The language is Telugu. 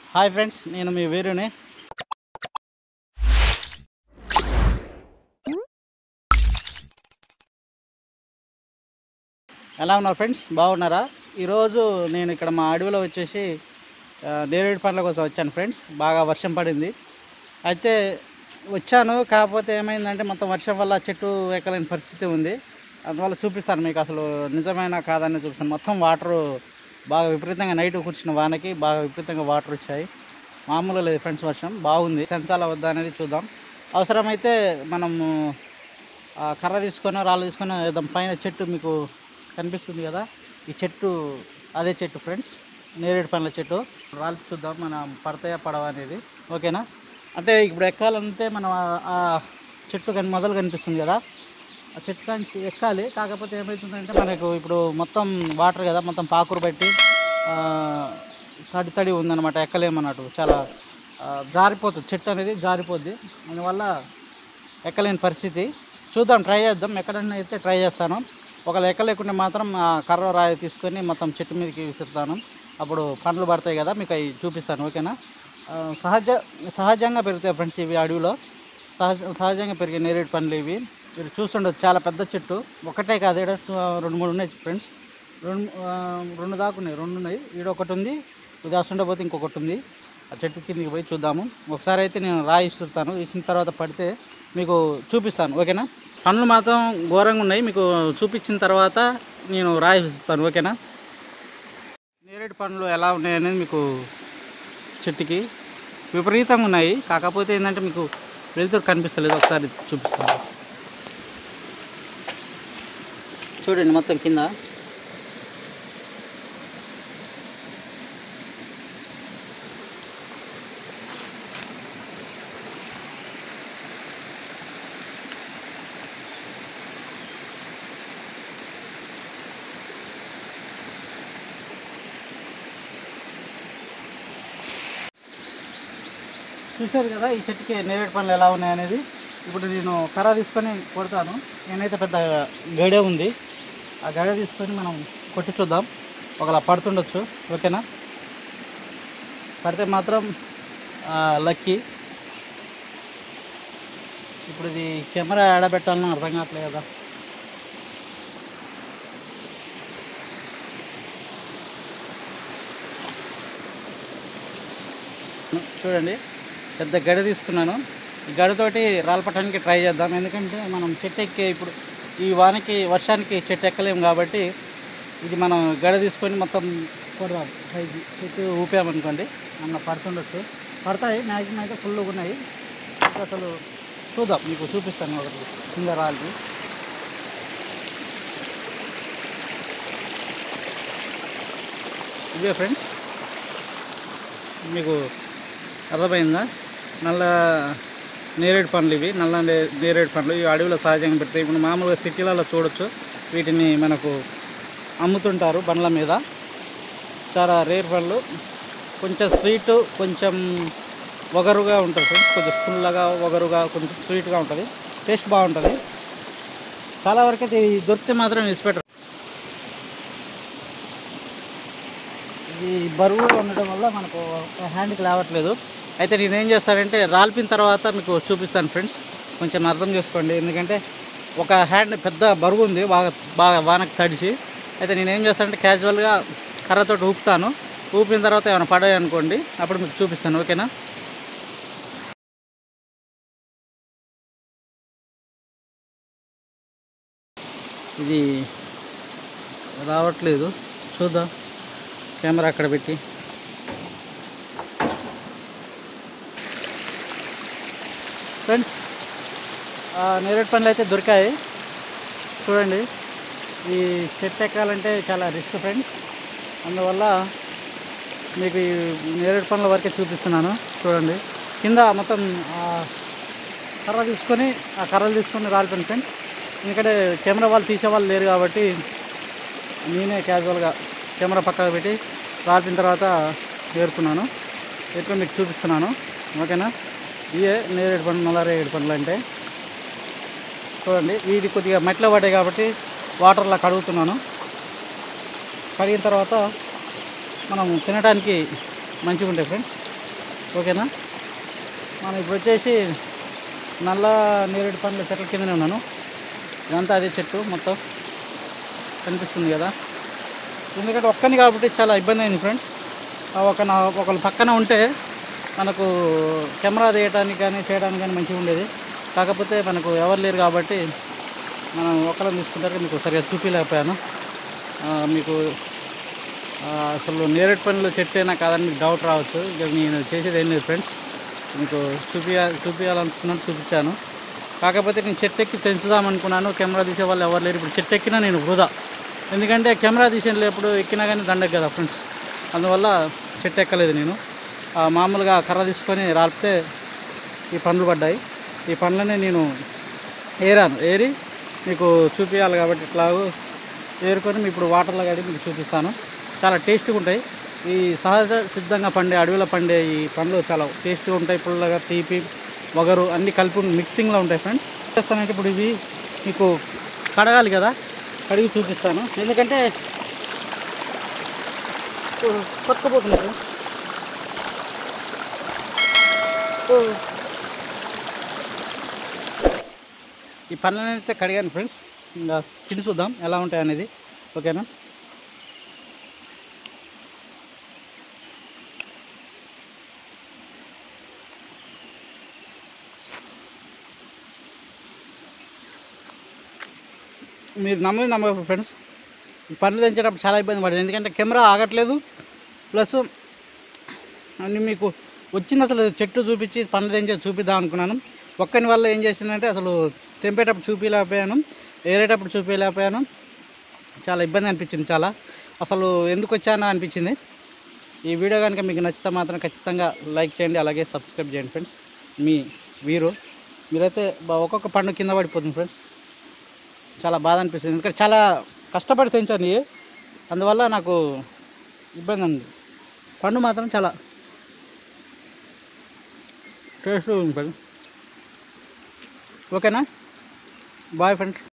హాయ్ ఫ్రెండ్స్ నేను మీ వీరుని ఎలా ఉన్నారు ఫ్రెండ్స్ బాగున్నారా ఈరోజు నేను ఇక్కడ మా అడవిలో వచ్చేసి ఆ, నేరేడు పండ్ల కోసం వచ్చాను ఫ్రెండ్స్ బాగా వర్షం పడింది అయితే వచ్చాను కాకపోతే ఏమైందంటే మొత్తం వర్షం వల్ల చెట్టు ఎక్కలేని పరిస్థితి ఉంది అందువల్ల చూపిస్తాను మీకు అసలు నిజమైన కాదని చూపిస్తాను మొత్తం వాటరు బాగా విపరీతంగా నైట్ కూర్చున్న వానకి బాగా విపరీతంగా వాటర్ వచ్చాయి మామూలుగా లేదు ఫ్రెండ్స్ వర్షం బాగుంది పెంచాలా వద్దా అనేది చూద్దాం అవసరమైతే మనము ఆ కర్ర తీసుకొని రాళ్ళు తీసుకొని వేద్దాం పైన చెట్టు మీకు కనిపిస్తుంది కదా ఈ చెట్టు అదే చెట్టు ఫ్రెండ్స్ నేరేడు పండ్ల చెట్టు రాళ్ళు చూద్దాం మనం పడతాయా పడవా అనేది ఓకేనా అంటే ఇప్పుడు ఎక్కాలంటే మనం ఆ- ఆ చెట్టు కానీ మొదలు కనిపిస్తుంది కదా ఆ చెట్టు నుంచి ఎక్కాలి కాకపోతే ఏమవుతుందంటే మనకు ఇప్పుడు మొత్తం వాటర్ కదా మొత్తం పాకురు పెట్టి ఆ, తడి తడి ఉందన్నమాట ఎక్కలేమన్నట్టు చాలా ఆ, జారిపోతుంది చెట్టు అనేది జారిపోద్ది అందువల్ల ఎక్కలేని పరిస్థితి చూద్దాం ట్రై చేద్దాం ఎక్కడైనా అయితే ట్రై చేస్తాను ఒకవేళ ఎక్కలేకుంటే మాత్రం ఆ కర్ర రాయి తీసుకొని మొత్తం చెట్టు మీదకి విసురుతాను అప్పుడు పండ్లు పడతాయి కదా మీకు అవి చూపిస్తాను ఓకేనా ఆ, సహజ సహజంగా పెరుగుతాయి ఫ్రెండ్స్ ఇవి అడవిలో సహజ సహజంగా పెరిగే నేరేడు పండ్లు ఇవి మీరు చూస్తుండొచ్చు చాలా పెద్ద చెట్టు ఒకటే కాదు ఈడ రెండు మూడు ఉన్నాయి ఫ్రెండ్స్ రెండు ఆ, రెండు దాకా ఉన్నాయి రెండు ఉన్నాయి ఈడ ఒకటి ఉంది ఇది వస్తుండే పోతే ఇంకొకటి ఉంది ఆ చెట్టు కిందకి పోయి చూద్దాము ఒకసారి అయితే నేను రాయి ఇస్తుంటాను ఇచ్చిన తర్వాత పడితే మీకు చూపిస్తాను ఓకేనా పండ్లు మాత్రం ఘోరంగా ఉన్నాయి మీకు చూపించిన తర్వాత నేను రాయి ఇస్తాను ఓకేనా నేరేడు పండ్లు ఎలా ఉన్నాయి అనేది మీకు చెట్టుకి విపరీతంగా ఉన్నాయి కాకపోతే ఏంటంటే మీకు వెళ్తూ కనిపిస్తలేదు ఒకసారి చూపిస్తాను చూడండి మొత్తం కింద చూశారు కదా ఈ చెట్టుకి నేరేడు పండ్లు ఎలా ఉన్నాయి అనేది ఇప్పుడు నేను కర్ర తీసుకొని కొడతాను నేనైతే పెద్ద గడే ఉంది ఆ గడ తీసుకొని మనం కొట్టి చూద్దాం ఒకలా పడుతుండొచ్చు ఓకేనా పడితే మాత్రం లక్కీ ఇప్పుడు ఇది కెమెరా ఆడబెట్టాలని అర్థం కావట్లేదు కదా చూడండి పెద్ద గడ తీసుకున్నాను ఈ గడతోటి రాలపట్టడానికి ట్రై చేద్దాం ఎందుకంటే మనం చెట్టు ఎక్కి ఇప్పుడు ఈ వానకి వర్షానికి చెట్టు ఎక్కలేము కాబట్టి ఇది మనం గడ తీసుకొని మొత్తం కొడదాం పైకి చెట్టు ఊపామనుకోండి అన్న పడుతుండొచ్చు పడతాయి మ్యాక్సిమం అయితే ఫుల్గా ఉన్నాయి అసలు చూద్దాం మీకు చూపిస్తాను ఒకటి కింద రాళ్ళకి ఇవే ఫ్రెండ్స్ మీకు అర్థమైందా నల్ల నేరేడు పండ్లు ఇవి నల్ల నే- నేరేడు పండ్లు ఇవి అడవిలో సహజంగా పెడతాయి ఇప్పుడు మామూలుగా సిటీలలో చూడొచ్చు వీటిని మనకు అమ్ముతుంటారు బండ్ల మీద చాలా రేర్ పండ్లు కొంచెం స్వీటు కొంచెం వగరుగా ఉంటుంది ఫ్రెండ్స్ కొంచెం ఫుల్లగా వగరుగా కొంచెం స్వీట్గా ఉంటుంది టేస్ట్ బాగుంటుంది చాలా వరకు అయితే ఇవి దొరికితే మాత్రం ఇసిపెట్టరు ఇది బరువు ఉండడం వల్ల మనకు హ్యాండ్కి లేవట్లేదు అయితే నేను ఏం చేస్తానంటే రాల్పిన తర్వాత మీకు చూపిస్తాను ఫ్రెండ్స్ కొంచెం అర్థం చేసుకోండి ఎందుకంటే ఒక హ్యాండ్ పెద్ద బరువు ఉంది బాగా బాగా వానకు తడిచి అయితే నేను ఏం చేస్తానంటే క్యాజువల్గా కర్రతోటి ఊపుతాను ఊపిన తర్వాత ఏమైనా పడాయి అనుకోండి అప్పుడు మీకు చూపిస్తాను ఓకేనా ఇది రావట్లేదు చూద్దాం కెమెరా అక్కడ పెట్టి ఫ్రెండ్స్ ఆ నేరేడు పండ్లు అయితే దొరికాయి చూడండి ఈ చెట్టు ఎక్కాలంటే చాలా రిస్క్ ఫ్రెండ్స్ అందువల్ల మీకు ఈ నేరేడు పండ్ల వరకే చూపిస్తున్నాను చూడండి కింద మొత్తం ఆ కర్ర తీసుకొని ఆ కర్రలు తీసుకొని రాలిపోయింది ఫ్రెండ్స్ ఎందుకంటే కెమెరా వాళ్ళు తీసే వాళ్ళు లేరు కాబట్టి నేనే క్యాజువల్గా కెమెరా పక్కకు పెట్టి రాల్పిన తర్వాత ఏరుకున్నాను ఏరుకొని మీకు చూపిస్తున్నాను ఓకేనా ఇవే నేరేడు పండ్లు నల్లరేడు పండ్లు అంటే చూడండి వీటి కొద్దిగా మట్టిలో పడ్డాయి కాబట్టి వాటర్లో కడుగుతున్నాను కడిగిన తర్వాత మనం తినడానికి మంచిగా ఉంటాయి ఫ్రెండ్స్ ఓకేనా మనం ఇప్పుడు వచ్చేసి నల్ల నేరేడు పండ్ల చెట్ల కిందనే ఉన్నాను ఇదంతా అదే చెట్టు మొత్తం కనిపిస్తుంది కదా ఎందుకంటే ఒక్కని కాబట్టి చాలా ఇబ్బంది అయింది ఫ్రెండ్స్ ఆ ఒక నా ఒకళ్ళు పక్కన ఉంటే మనకు కెమెరా తీయడానికి కానీ చేయడానికి కానీ మంచిగా ఉండేది కాకపోతే మనకు ఎవరు లేరు కాబట్టి మనం ఒకళ్ళని తీసుకుంటారు మీకు సరిగా చూపించలేకపోయాను ఆ, మీకు ఆ, అసలు నేరేడు పనులు చెట్టేనా కాదని మీకు డౌట్ రావచ్చు ఇక నేను చేసేది ఏం లేదు ఫ్రెండ్స్ మీకు చూపియా చూపించాలనుకున్నాను చూపించాను కాకపోతే నేను చెట్టు ఎక్కి పెంచుదాం అనుకున్నాను కెమెరా తీసే వాళ్ళు ఎవరు లేరు ఇప్పుడు చెట్టు ఎక్కినా నేను వృధా ఎందుకంటే కెమెరా తీసేది ఎప్పుడు ఎక్కినా కానీ దండకు కదా ఫ్రెండ్స్ అందువల్ల చెట్టు ఎక్కలేదు నేను ఆ, మామూలుగా కర్ర తీసుకొని రాలిపితే ఈ పండ్లు పడ్డాయి ఈ పండ్లని నేను ఏరాను ఏరి మీకు చూపించాలి కాబట్టి ఇట్లాగూ ఏరుకొని మీకు ఇప్పుడు వాటర్లో కడిగి మీకు చూపిస్తాను చాలా టేస్ట్గా ఉంటాయి ఈ సహజ సిద్ధంగా పండే అడవిలో పండే ఈ పండ్లు చాలా టేస్ట్గా ఉంటాయి పుల్లగా తీపి వగరు అన్నీ కలిపి మిక్సింగ్లో ఉంటాయి ఫ్రెండ్స్ చేస్తానంటే ఇప్పుడు ఇవి మీకు కడగాలి కదా కడిగి చూపిస్తాను ఎందుకంటే కొట్టుకుపోతున్నాయి ఫ్రెండ్స్ ఈ పనులను అయితే కడిగాను ఫ్రెండ్స్ ఇంకా తిని చూద్దాం ఎలా ఉంటాయి అనేది ఓకేనా మీరు నమ్మదు నమ్మదు ఫ్రెండ్స్ ఈ పనులు తెంచేటప్పుడు చాలా ఇబ్బంది పడింది ఎందుకంటే కెమెరా ఆగట్లేదు ప్లస్ అన్ని మీకు వచ్చింది అసలు చెట్టు చూపించి పనులు తెంచే చూపిద్దాం అనుకున్నాను ఒక్కని వల్ల ఏం చేసిందంటే అసలు తెంపేటప్పుడు చూపించలేకపోయాను ఏరేటప్పుడు చూపించలేకపోయాను చాలా ఇబ్బంది అనిపించింది చాలా అసలు ఎందుకు వచ్చానా అనిపించింది ఈ వీడియో కనుక మీకు నచ్చితే మాత్రం ఖచ్చితంగా లైక్ చేయండి అలాగే సబ్స్క్రైబ్ చేయండి ఫ్రెండ్స్ మీ వీరు మీరైతే బా- ఒక్కొక్క పండు కింద పడిపోతుంది ఫ్రెండ్స్ చాలా బాధ అనిపిస్తుంది ఎందుకంటే చాలా కష్టపడి తెంచాను ఇవి అందువల్ల నాకు ఇబ్బంది ఉంది పండు మాత్రం చాలా టేస్ట్ ఉంది ఫ్రెండ్ ఓకేనా బాయ్ ఫ్రెండ్స్